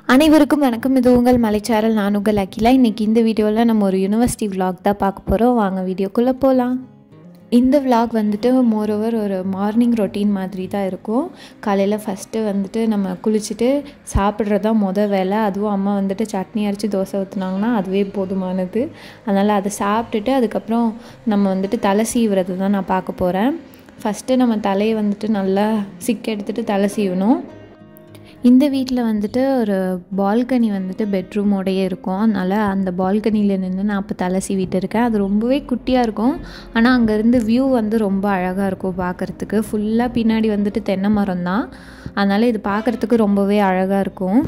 அனைவருக்கும் வணக்கம் இது உங்கள் மலைச்சாரல் நான் உங்கள் அகிலா இன்றைக்கி இந்த வீடியோவில் நம்ம ஒரு யூனிவர்சிட்டி vlog தான் பார்க்க போகிறோம் வாங்க வீடியோக்குள்ளே போகலாம் இந்த vlog வந்துட்டு மோரோவர் ஒரு மார்னிங் ரொட்டீன் மாதிரி தான் இருக்கும் காலையில் ஃபஸ்ட்டு வந்துட்டு நம்ம குளிச்சுட்டு சாப்பிட்றது தான் மொதல் வேலை அதுவும் அம்மா வந்துட்டு சட்னி அரைச்சி தோசை ஊற்றுனாங்கன்னா அதுவே போதுமானது அதனால் அதை சாப்பிட்டுட்டு அதுக்கப்புறம் நம்ம வந்துட்டு தலை சீவுறது தான் நான் பார்க்க போகிறேன் ஃபஸ்ட்டு நம்ம தலையை வந்துட்டு நல்லா சிக்க எடுத்துகிட்டு தலை சீவணும் இந்த வீட்டில் வந்துட்டு ஒரு பால்கனி வந்துட்டு பெட்ரூமோடையே இருக்கும் அதனால் அந்த பால்கனியில் நின்று நான் அப்போ தலை சீவிட்டு இருக்கேன் அது ரொம்பவே குட்டியாக இருக்கும் ஆனால் அங்கேருந்து வியூ வந்து ரொம்ப அழகாக இருக்கும் பார்க்குறதுக்கு ஃபுல்லாக பின்னாடி வந்துட்டு தென்னை மரம் தான் அதனால் இது பார்க்குறதுக்கு ரொம்பவே அழகாக இருக்கும்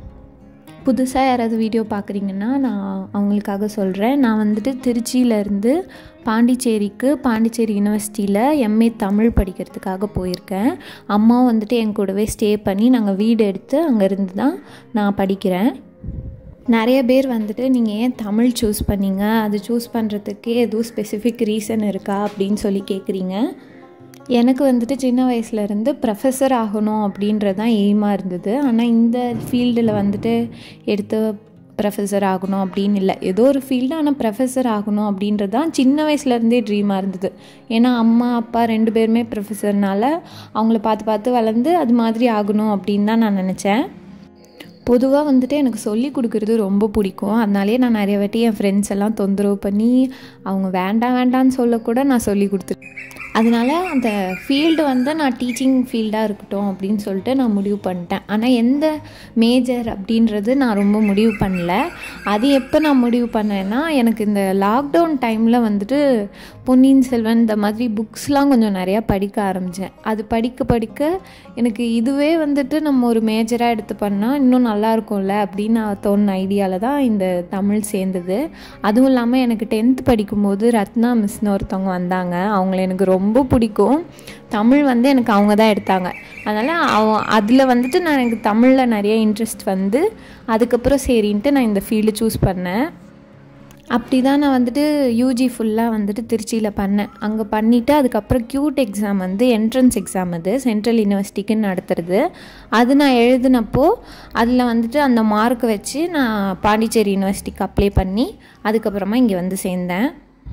புதுசாக யாராவது வீடியோ பார்க்குறீங்கன்னா நான் அவங்களுக்காக சொல்கிறேன் நான் வந்துட்டு திருச்சியிலேருந்து பாண்டிச்சேரிக்கு பாண்டிச்சேரி யூனிவர்சிட்டியில் எம்ஏ தமிழ் படிக்கிறதுக்காக போயிருக்கேன் அம்மாவும் வந்துட்டு என் கூடவே ஸ்டே பண்ணி நாங்கள் வீடு எடுத்து அங்கேருந்து தான் நான் படிக்கிறேன் நிறைய பேர் வந்துட்டு நீங்கள் ஏன் தமிழ் சூஸ் பண்ணீங்க அது சூஸ் பண்ணுறதுக்கு எதுவும் ஸ்பெசிஃபிக் ரீசன் இருக்கா அப்படின்னு சொல்லி கேட்குறீங்க எனக்கு வந்துட்டு சின்ன வயசுலேருந்து ப்ரொஃபஸர் ஆகணும் அப்படின்றது தான் எய்மாக இருந்தது ஆனால் இந்த ஃபீல்டில் வந்துட்டு எடுத்து ப்ரொஃபஸர் ஆகணும் அப்படின்னு இல்லை ஏதோ ஒரு ஃபீல்டு ஆனால் ப்ரொஃபஸர் ஆகணும் அப்படின்றது தான் சின்ன வயசுலேருந்தே ட்ரீமாக இருந்தது ஏன்னா அம்மா அப்பா ரெண்டு பேருமே ப்ரொஃபஸர்னால அவங்கள பார்த்து பார்த்து வளர்ந்து அது மாதிரி ஆகணும் அப்படின்னு தான் நான் நினச்சேன் பொதுவாக வந்துட்டு எனக்கு சொல்லி கொடுக்குறது ரொம்ப பிடிக்கும் அதனாலே நான் நிறைய வாட்டி என் ஃப்ரெண்ட்ஸ் எல்லாம் தொந்தரவு பண்ணி அவங்க வேண்டாம் வேண்டான்னு சொல்லக்கூட நான் சொல்லி கொடுத்துருக்கேன் அதனால அந்த ஃபீல்டு வந்து நான் டீச்சிங் ஃபீல்டாக இருக்கட்டும் அப்படின்னு சொல்லிட்டு நான் முடிவு பண்ணிட்டேன் ஆனால் எந்த மேஜர் அப்படின்றது நான் ரொம்ப முடிவு பண்ணல அது எப்போ நான் முடிவு பண்ணேன்னா எனக்கு இந்த லாக்டவுன் டைமில் வந்துட்டு பொன்னியின் செல்வன் இந்த மாதிரி புக்ஸ்லாம் கொஞ்சம் நிறையா படிக்க ஆரம்பித்தேன் அது படிக்க படிக்க எனக்கு இதுவே வந்துட்டு நம்ம ஒரு மேஜராக எடுத்து பண்ணால் இன்னும் நல்லா இருக்கும்ல அப்படின்னு நான் தோணுன ஐடியாவில் தான் இந்த தமிழ் சேர்ந்தது அதுவும் இல்லாமல் எனக்கு டென்த் படிக்கும்போது ரத்னா மிஸ்னு ஒருத்தவங்க வந்தாங்க அவங்கள எனக்கு ரொம்ப பிடிக்கும் தமிழ் வந்து எனக்கு அவங்க தான் எடுத்தாங்க அதனால் அவ அதில் வந்துட்டு நான் எனக்கு தமிழில் நிறைய இன்ட்ரெஸ்ட் வந்து அதுக்கப்புறம் சரின்ட்டு நான் இந்த ஃபீல்டு சூஸ் பண்ணேன் அப்படி தான் நான் வந்துட்டு யூஜி ஃபுல்லாக வந்துட்டு திருச்சியில் பண்ணேன் அங்கே பண்ணிவிட்டு அதுக்கப்புறம் க்யூட் எக்ஸாம் வந்து என்ட்ரன்ஸ் எக்ஸாம் அது சென்ட்ரல் யூனிவர்சிட்டிக்குன்னு நடத்துறது அது நான் எழுதினப்போ அதில் வந்துட்டு அந்த மார்க் வச்சு நான் பாண்டிச்சேரி யூனிவர்சிட்டிக்கு அப்ளை பண்ணி அதுக்கப்புறமா இங்கே வந்து சேர்ந்தேன்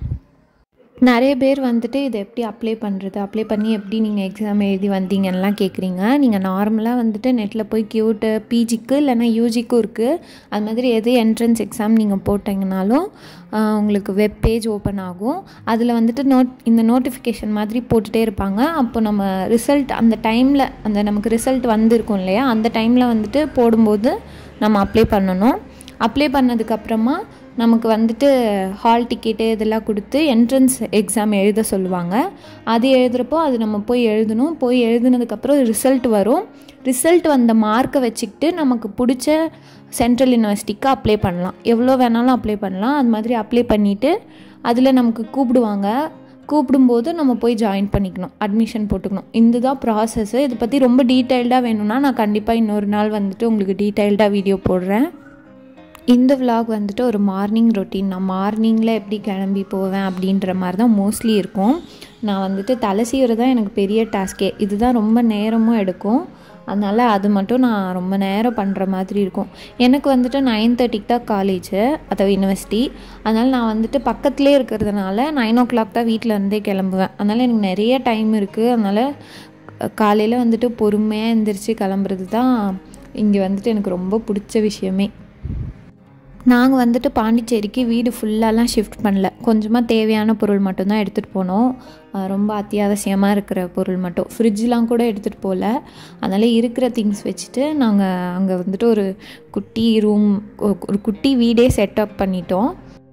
நிறைய பேர் வந்துட்டு இதை எப்படி அப்ளை பண்ணுறது அப்ளை பண்ணி எப்படி நீங்கள் எக்ஸாம் எழுதி வந்தீங்கன்னெலாம் கேட்குறீங்க நீங்கள் நார்மலாக வந்துட்டு நெட்டில் போய் கியூட்டு பிஜிக்கு இல்லைனா யூஜிக்கும் இருக்குது அது மாதிரி எது என்ட்ரன்ஸ் எக்ஸாம் நீங்கள் போட்டிங்கனாலும் ஆஹ், உங்களுக்கு வெப் பேஜ் ஓப்பன் ஆகும் அதில் வந்துட்டு நோட் இந்த நோட்டிஃபிகேஷன் மாதிரி போட்டுகிட்டே இருப்பாங்க அப்போ நம்ம ரிசல்ட் அந்த டைமில் அந்த நமக்கு ரிசல்ட் வந்திருக்கும் இல்லையா அந்த டைமில் வந்துட்டு போடும்போது நம்ம அப்ளை பண்ணணும் அப்ளை பண்ணதுக்கப்புறமா நமக்கு வந்துட்டு ஹால் டிக்கெட்டு இதெல்லாம் கொடுத்து என்ட்ரன்ஸ் எக்ஸாம் எழுத சொல்லுவாங்க அது எழுதுகிறப்போ அது நம்ம போய் எழுதணும் போய் எழுதுனதுக்கப்புறம் ரிசல்ட் வரும் ரிசல்ட் வந்த மார்க்கை வச்சுக்கிட்டு நமக்கு பிடிச்ச சென்ட்ரல் யூனிவர்சிட்டிக்கு அப்ளை பண்ணலாம் எவ்வளோ வேணாலும் அப்ளை பண்ணலாம் அது மாதிரி அப்ளை பண்ணிவிட்டு அதில் நமக்கு கூப்பிடுவாங்க கூப்பிடும்போது நம்ம போய் ஜாயின் பண்ணிக்கணும் அட்மிஷன் போட்டுக்கணும் இதுதான் ப்ராசஸ்ஸு இதை பற்றி ரொம்ப டீட்டெயில்டாக வேணும்னா நான் கண்டிப்பாக இன்னொரு நாள் வந்துட்டு உங்களுக்கு டீட்டெயில்டாக வீடியோ போடுறேன் இந்த vlog வந்துட்டு ஒரு மார்னிங் ரொட்டீன் நான் மார்னிங்கில் எப்படி கிளம்பி போவேன் அப்படின்ற மாதிரி தான் மோஸ்ட்லி இருக்கும் நான் வந்துட்டு தலை சீவுறது தான் எனக்கு பெரிய டாஸ்கே இதுதான் ரொம்ப நேரமும் எடுக்கும் அதனால் அது மட்டும் நான் ரொம்ப நேரம் பண்ணுற மாதிரி இருக்கும் எனக்கு வந்துட்டு நைன் தேர்ட்டிக்கு தான் காலேஜு அதாவது யூனிவர்சிட்டி அதனால் நான் வந்துட்டு பக்கத்துலேயே இருக்கிறதுனால நைன் ஓ கிளாக் தான் வீட்டில் இருந்தே கிளம்புவேன் அதனால் எனக்கு நிறைய டைம் இருக்குது அதனால் காலையில் வந்துட்டு பொறுமையாக எந்திரிச்சு கிளம்புறது தான் இங்கே வந்துட்டு எனக்கு ரொம்ப பிடிச்ச விஷயமே நாங்கள் வந்துட்டு பாண்டிச்சேரிக்கு வீடு ஃபுல்லாலாம் ஷிஃப்ட் பண்ணல கொஞ்சமாக தேவையான பொருள் மட்டும்தான் எடுத்துகிட்டு போனோம் அஹ் ரொம்ப அத்தியாவசியமாக இருக்கிற பொருள் மட்டும் ஃப்ரிட்ஜ்லாம் கூட எடுத்துகிட்டு போகல அதனால் இருக்கிற திங்ஸ் வச்சுட்டு நாங்கள் அங்கே வந்துட்டு ஒரு குட்டி ரூம் ஒரு குட்டி வீடே செட்டப் பண்ணிட்டோம்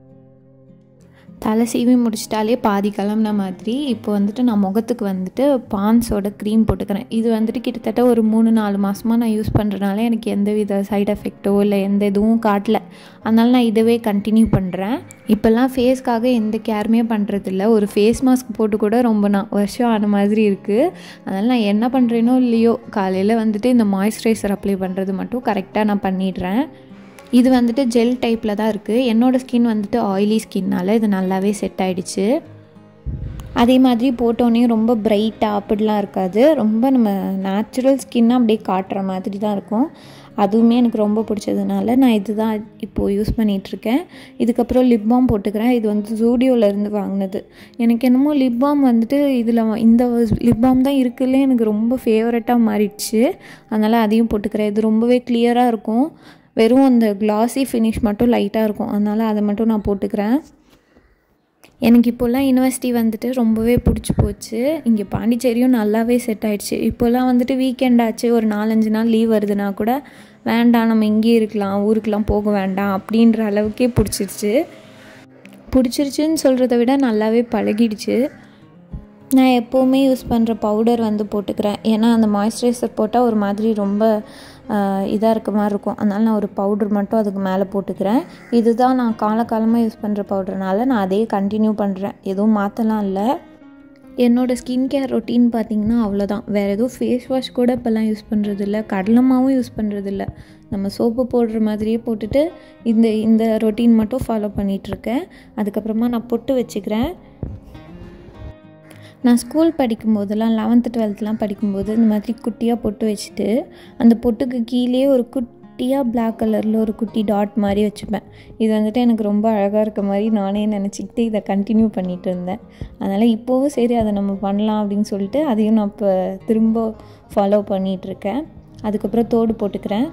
தலை சீவி முடிச்சிட்டாலே பாதி கிளம்புன மாதிரி இப்போ வந்துட்டு நான் முகத்துக்கு வந்துட்டு பான்ஸோட க்ரீம் போட்டுக்கிறேன் இது வந்துட்டு கிட்டத்தட்ட ஒரு மூணு நாலு மாதமாக நான் யூஸ் பண்ணுறதுனால எனக்கு எந்த வித சைடு எஃபெக்ட்டோ இல்லை எந்த இதுவும் காட்டல அதனால் நான் இதவே கண்டினியூ பண்ணுறேன் இப்போல்லாம் ஃபேஸ்க்காக எந்த கேருமே பண்ணுறதில்ல ஒரு ஃபேஸ் மாஸ்க் போட்டு கூட ரொம்ப நான் வருஷம் ஆன மாதிரி இருக்குது அதனால் நான் என்ன பண்ணுறேனோ இல்லையோ காலையில் வந்துட்டு இந்த மாய்ஸ்சரைசர் அப்ளை பண்ணுறது மட்டும் கரெக்டாக நான் பண்ணிடுறேன் இது வந்துட்டு ஜெல் டைப்பில் தான் இருக்குது என்னோடய ஸ்கின் வந்துட்டு ஆயிலி ஸ்கின்னால் இது நல்லாவே செட் ஆயிடுச்சு அதே மாதிரி போட்டோன்னே ரொம்ப பிரைட்டாக அப்படிலாம் இருக்காது ரொம்ப நம்ம நேச்சுரல் ஸ்கின்னை அப்படியே காட்டுற மாதிரி தான் இருக்கும் அதுவுமே எனக்கு ரொம்ப பிடிச்சதுனால நான் இது தான் இப்போது யூஸ் பண்ணிகிட்ருக்கேன் இதுக்கப்புறம் லிப் பாம் போட்டுக்கிறேன் இது வந்து ஜூடியோலேருந்து வாங்கினது எனக்கு என்னமோ லிப் பாம் வந்துட்டு இதில் இந்த லிப் பாம் தான் இருக்குல்லே எனக்கு ரொம்ப ஃபேவரட்டாக மாறிடுச்சு அதனால் அதையும் போட்டுக்கிறேன் இது ரொம்பவே கிளியராக இருக்கும் வெறும் அந்த கிளாஸி ஃபினிஷ் மட்டும் லைட்டாக இருக்கும் அதனால் அதை மட்டும் நான் போட்டுக்கிறேன் எனக்கு இப்போல்லாம் யூனிவர்சிட்டி வந்துட்டு ரொம்பவே பிடிச்சி போச்சு இங்கே பாண்டிச்சேரியும் நல்லாவே செட் ஆகிடுச்சு இப்போல்லாம் வந்துட்டு வீக்கெண்ட் ஆச்சு ஒரு நாலஞ்சு நாள் லீவ் வருதுன்னா கூட வேண்டாம் நம்ம இங்கேயே இருக்கலாம் ஊருக்கெலாம் போக வேண்டாம் அப்படின்ற அளவுக்கே பிடிச்சிருச்சு பிடிச்சிருச்சுன்னு சொல்கிறத விட நல்லாவே பழகிடுச்சு நான் எப்போவுமே யூஸ் பண்ணுற பவுடர் வந்து போட்டுக்கிறேன் ஏன்னா அந்த மாய்ஸ்சரைசர் போட்டால் ஒரு மாதிரி ரொம்ப இதாக இருக்க மாதிரி இருக்கும் அதனால் நான் ஒரு பவுடர் மட்டும் அதுக்கு மேலே போட்டுக்கிறேன் இதுதான் நான் காலகாலமாக யூஸ் பண்ணுற பவுடர்னால நான் அதையே கண்டினியூ பண்ணுறேன் எதுவும் மாற்றலாம் இல்லை என்னோடய ஸ்கின் கேர் ரொட்டீன் பார்த்திங்கன்னா அவ்வளோதான் வேறு எதுவும் ஃபேஸ் வாஷ் கூட இப்போல்லாம் யூஸ் பண்ணுறதில்ல கடலமாவும் யூஸ் பண்ணுறதில்ல நம்ம சோப்பு போடுற மாதிரியே போட்டுட்டு இந்த இந்த ரொட்டீன் மட்டும் ஃபாலோ பண்ணிகிட்ருக்கேன் அதுக்கப்புறமா நான் பொட்டு வச்சுக்கிறேன் நான் ஸ்கூல் படிக்கும்போதெல்லாம் லெவன்த்து டுவெல்த்லாம் படிக்கும்போது இந்த மாதிரி குட்டியாக பொட்டு வச்சுட்டு அந்த பொட்டுக்கு கீழே ஒரு குட்டியாக பிளாக் கலரில் ஒரு குட்டி டாட் மாதிரி வச்சுப்பேன் இது வந்துட்டு எனக்கு ரொம்ப அழகாக இருக்க மாதிரி நானே நினச்சிக்கிட்டு இதை கண்டினியூ பண்ணிகிட்டு இருந்தேன் அதனால் இப்போவும் சரி அதை நம்ம பண்ணலாம் அப்படின்னு சொல்லிட்டு அதையும் நான் இப்போ திரும்ப ஃபாலோ பண்ணிகிட்ருக்கேன் அதுக்கப்புறம் தோடு போட்டுக்கிறேன்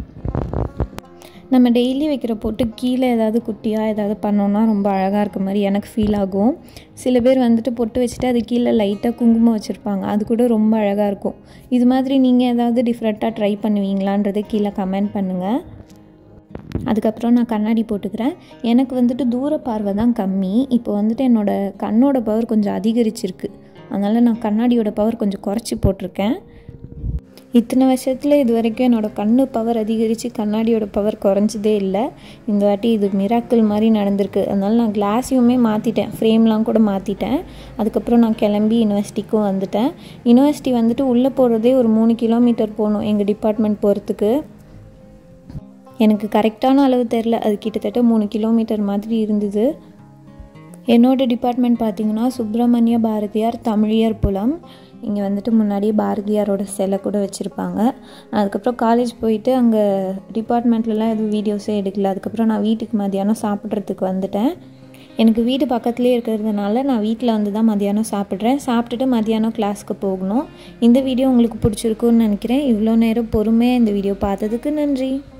நம்ம டெய்லி வைக்கிற பொட்டு கீழே ஏதாவது குட்டியாக ஏதாவது பண்ணோன்னா ரொம்ப அழகாக இருக்க மாதிரி எனக்கு ஃபீல் ஆகும் சில பேர் வந்துட்டு பொட்டு வச்சுட்டு அது கீழே லைட்டாக குங்குமம் வச்சுருப்பாங்க அது கூட ரொம்ப அழகாக இருக்கும் இது மாதிரி நீங்கள் ஏதாவது டிஃப்ரெண்ட்டாக ட்ரை பண்ணுவீங்களான்றதை கீழே கமெண்ட் பண்ணுங்கள் அதுக்கப்புறம் நான் கண்ணாடி போட்டுக்கிறேன் எனக்கு வந்துட்டு தூர பார்வை தான் கம்மி இப்போ வந்துட்டு என்னோடய கண்ணோட பவர் கொஞ்சம் அதிகரிச்சிருக்கு அதனால் நான் கண்ணாடியோட பவர் கொஞ்சம் குறைச்சி போட்டிருக்கேன் இத்தனை வருஷத்தில் இது வரைக்கும் என்னோடய கண்ணு பவர் அதிகரித்து கண்ணாடியோட பவர் குறைஞ்சதே இல்லை இந்த வாட்டி இது மிராக்கிள் மாதிரி நடந்திருக்கு அதனால் நான் கிளாஸையுமே மாற்றிட்டேன் ஃப்ரேம்லாம் கூட மாற்றிட்டேன் அதுக்கப்புறம் நான் கிளம்பி யூனிவர்சிட்டிக்கும் வந்துட்டேன் யூனிவர்சிட்டி வந்துட்டு உள்ளே போகிறதே ஒரு மூணு கிலோமீட்டர் போகணும் எங்கள் டிபார்ட்மெண்ட் போகிறதுக்கு எனக்கு கரெக்டான அளவு தெரில அது கிட்டத்தட்ட மூணு கிலோமீட்டர் மாதிரி இருந்தது என்னோடய டிபார்ட்மெண்ட் பார்த்திங்கன்னா சுப்பிரமணிய பாரதியார் தமிழியர் புலம் இங்கே வந்துட்டு முன்னாடியே பாரதியாரோட சிலை கூட வச்சுருப்பாங்க அதுக்கப்புறம் காலேஜ் போயிட்டு அங்கே டிபார்ட்மெண்ட்லலாம் எதுவும் வீடியோஸே எடுக்கல அதுக்கப்புறம் நான் வீட்டுக்கு மதியானம் சாப்பிட்றதுக்கு வந்துட்டேன் எனக்கு வீடு பக்கத்துலேயே இருக்கிறதுனால நான் வீட்டில் வந்து தான் மதியானம் சாப்பிட்றேன் சாப்பிட்டுட்டு மதியானம் கிளாஸ்க்கு போகணும் இந்த வீடியோ உங்களுக்கு பிடிச்சிருக்குன்னு நினைக்கிறேன் இவ்வளோ நேரம் பொறுமையாக இந்த வீடியோ பார்த்ததுக்கு நன்றி